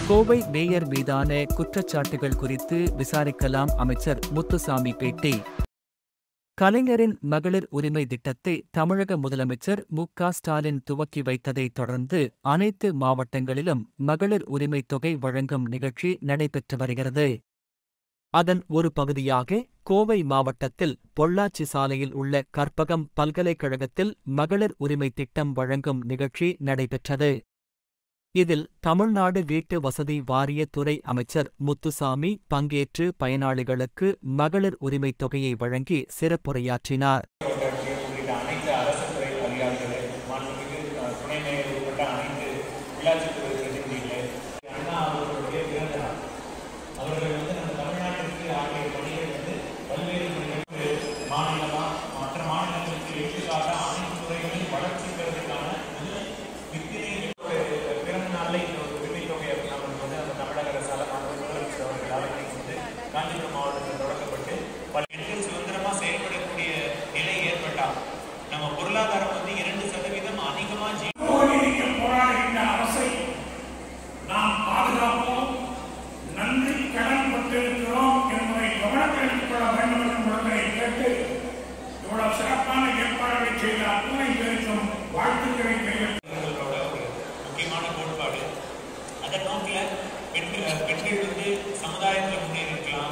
Kovai mayor மீதான குற்றச்சாட்டுகள் குறித்து விசாரிக்கலாம் அமைச்சர் முத்துசாமி பேட்டி கலைஞரின் மகளிர் உரிமை திட்டத்தை தமிழக முதலமைச்சர் மு க ஸ்டாலின் துவக்கி வைத்ததைத் தொடர்ந்து அனைத்து மாவட்டங்களிலும் மகளிர் உரிமை தொகை வழங்கும் நிகழ்ச்சி நடைபெற்று வருகிறது அதன் ஒரு பகுதியாக கோவை மாவட்டத்தில் பொள்ளாச்சி சாலையில் உள்ள கற்பகம் பல்கலைக்கழகத்தில் மகளிர் உரிமை திட்டம் வழங்கும் நிகழ்ச்சி நடைபெற்றது இதில் தமிழ்நாடு வீட்டு வசதி வாரிய துறை அமைச்சர் முத்துசாமி பங்கேற்று பயனாளிகளுக்கு மகளிர் உரிமைத் தொகையை வழங்கி சிறப்புரையாற்றினார் உள்ளிட்ட அனைத்து அரசு துறை அதிகாரிகளே மாண்புமிகு அஹ், துணை மேயர் உட்பட்ட அனைத்து உள்ளாட்சித்துறை பிரதிநிதிகளே அண்ணா அவர்களுடைய பிறந்த நாள் அவர்கள் வந்து நம்ம தமிழ்நாட்டிற்கு ஆகிய பணிகள் வந்து பல்வேறு பணிகள் மாநிலமா மற்ற மாநிலங்களுக்கு எடுத்துக்காக அனைத்து துறைகளையும் வளர்ச்சி பெறுவதற்கான முதல் வித்தினை பிறந்த நாளில் இந்த ஒரு உரிமை தொகை நமக்கு வந்து அந்த தமிழக அரசால் மாண்பு முதலமைச்சர் அவர்களால் இன்னைக்கு வந்து காஞ்சிபுரம் மாவட்டத்தில் தொடங்கப்பட்டு பல பெண்கள் சுதந்திரமா செயல்படக்கூடிய நிலை ஏற்பட்டால் நம்ம பொருளாதாரம் வந்து இரண்டு சதவீதம் அதிகமா ஜி போராடிக்க போராடுகின்ற அரசை நாம் பாதுகாப்போம் நன்றி கடன் பட்டிருக்கிறோம் என்பதை கவனத்தில் எடுத்துக் கொள்ள வேண்டும் என்பதை கேட்டு இவ்வளவு சிறப்பான ஏற்பாடுகளை செய்த அத்துணை பேருக்கும் வாழ்த்துக்களை தெரிவித்து பெண்களோட ஒரு முக்கியமான கோட்பாடு அந்த நோக்கில் பெண்கள் பெண்கள் வந்து சமுதாயத்தில் முன்னேறிக்கலாம்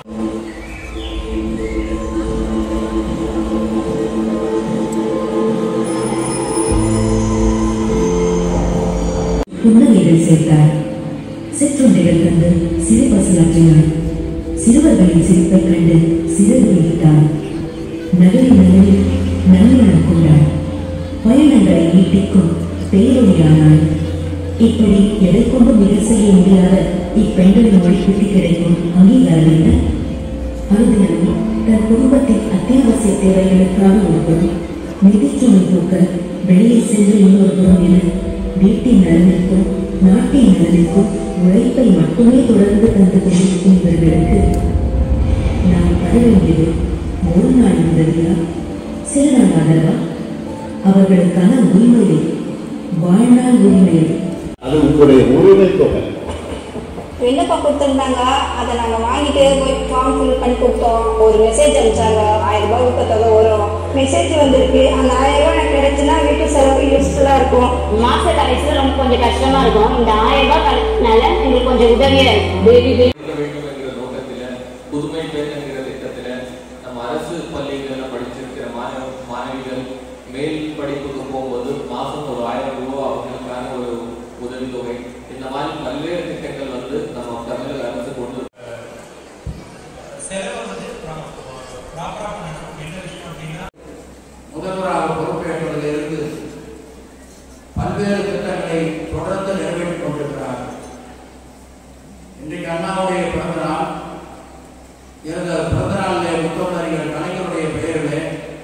புன்னகைகள் சேர்த்தார் சிற்றுண்டிகள் கண்டு சிறு பசியாற்றினார் சிறுவர்களின் சிரிப்பைக் கண்டு சிறகு விழித்தார் நகரின் நிலையில் நல்லிடம் கொண்டார் பயணங்களை நீட்டிக்கும் பேரொழியானாள் இப்படி எதை கொண்டும் மிக செய்ய முடியாத இப்பெண்களின் ஒழிப்புக்கு கிடைக்கும் அங்கீகாரம் என்ன அறுதினம் தன் குடும்பத்தின் அத்தியாவசிய தேவைகளுக்காக ஒருபுறம் நிதிச்சுமை தூக்க வெளியே சென்று இன்னொரு புறம் என வீட்டின் நலனுக்கும் நாட்டின் நலனுக்கும் உழைப்பை மட்டுமே தொடர்ந்து தந்து கொண்டிருக்கும் இவர்களுக்கு நாம் தர வேண்டியது ஒரு நாள் உதவியா சில நாள் ஆதரவா அவர்களுக்கான உரிமையை வாழ்நாள் உரிமையை அது உங்களுடைய உரிமை தொகை விண்ணப்பம் கொடுத்துருந்தாங்க அதை நாங்கள் வாங்கிட்டு போய் ஃபார்ம் ஃபில் பண்ணி கொடுத்தோம் ஒரு மெசேஜ் அனுப்பிச்சாங்க ஆயிரம் ரூபாய் ஊக்கத்தொகை வரும் மெசேஜ் வந்திருக்கு அந்த ஆயிரம் ரூபாய் எனக்கு கிடைச்சுன்னா வீட்டு செலவு யூஸ்ஃபுல்லாக இருக்கும் மாச கடைசியில் ரொம்ப கொஞ்சம் கஷ்டமா இருக்கும் இந்த ஆயிரம் ரூபாய் கிடைச்சனால எங்களுக்கு கொஞ்சம் உதவியா இருக்கும் பேபி பேபி இருக்க வேண்டும் என்கிற நோக்கத்தில் புதுமை பெண் என்கிற திட்டத்தில் நம்ம அரசு பள்ளிகளில் படிச்சிருக்கிற மாணவ மாணவிகள் மேல் படிப்புக்கு போகும்போது மாதம் ஒரு ஆயிரம் ரூபாய் அவங்களுக்கான ஒரு உதவித்தொகை இந்த மாதிரி பல்வேறு திட்டங்கள் வந்து நம்ம தமிழக அரசு கொண்டு செலவை வந்து ப்ராப்பராக பண்ணணும் என்ன விஷயம் அப்படின்னா முதல்வராக பொறுப்பேற்பதிலிருந்து பல்வேறு திட்டங்களை தொடர்ந்து நிறைவேற்றிக் கொண்டிருக்கிறார் இன்றைக்கு அண்ணாவுடைய பிறந்த நாள் இந்த பிறந்த நாளிலே முத்தமிழறிஞர் கலைஞருடைய பெயரிலே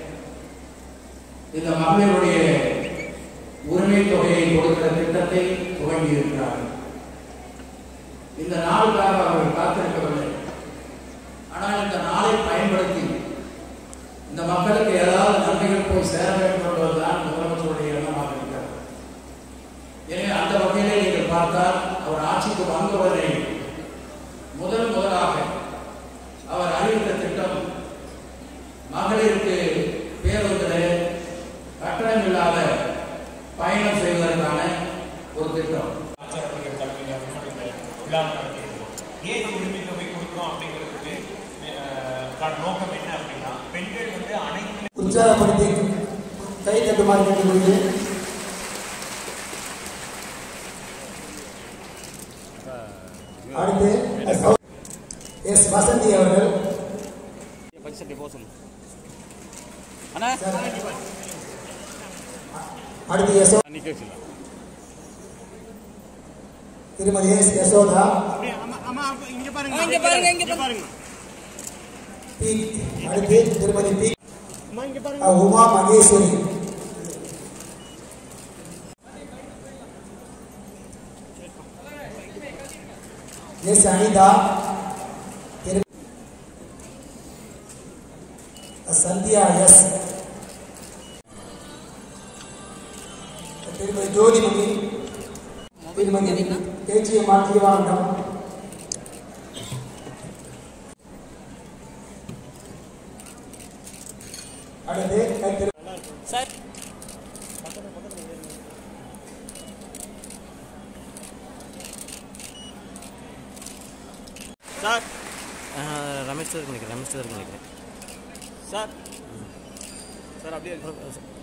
இந்த மகளிருடைய உரிமை தொகையை கொடுக்கிற திட்டத்தை துவங்கி இருக்கிறார்கள் இந்த நாளுக்காக அவர்கள் காத்திருக்கவில்லை ஆனால் இந்த நாளை பயன்படுத்தி இந்த மக்களுக்கு ஏதாவது நன்மைகள் போய் சேர வேண்டும் என்பதுதான் முதலமைச்சருடைய எண்ணமாக இருக்கிறது எனவே அந்த வகையிலே நீங்கள் பார்த்தால் அவர் ஆட்சிக்கு வந்தவுடனே முதல் முதலாக அவர் அறிவித்த திட்டம் மகளிருக்கு பேருந்திலே கட்டணம் இல்லாத பயணம் செய்வதற்கான ஒரு திட்டம் ஆச்சாரப்படிகள் தலைமையில் முன்னெடுத்த விழாவை நடத்தியிருக்கோம் ஏன் இந்த உரிமை தொகை கொடுக்குறோம் அப்படிங்கிறதுக்கு அஹ், கான நோக்கம் என்ன அப்படின்னா பெண்கள் வந்து அனைத்து உற்சாகப்படுத்தி கை தட்டுமாறு கேட்டுக்கொள்கிறேன் அடுத்து எஸ் வசந்தி அவர்கள் சார். அடுத்து யசோ திருமதி எஸ் யசோதா பி அடுத்து திருமதி பி அ, உமா மகேஸ்வரி எஸ் அனிதா திரு- அ, சந்தியா எஸ் திருமதி ஜோதிமணி திருமதி பேச்சிய மாற்றியவாண்டம் அடுத்து கத்திரு சார் சார் ரமேஷ் சார் நினைக்கிறேன் ரமேஷ் சார் நினைக்கிறேன் சார் சார் அப்படியே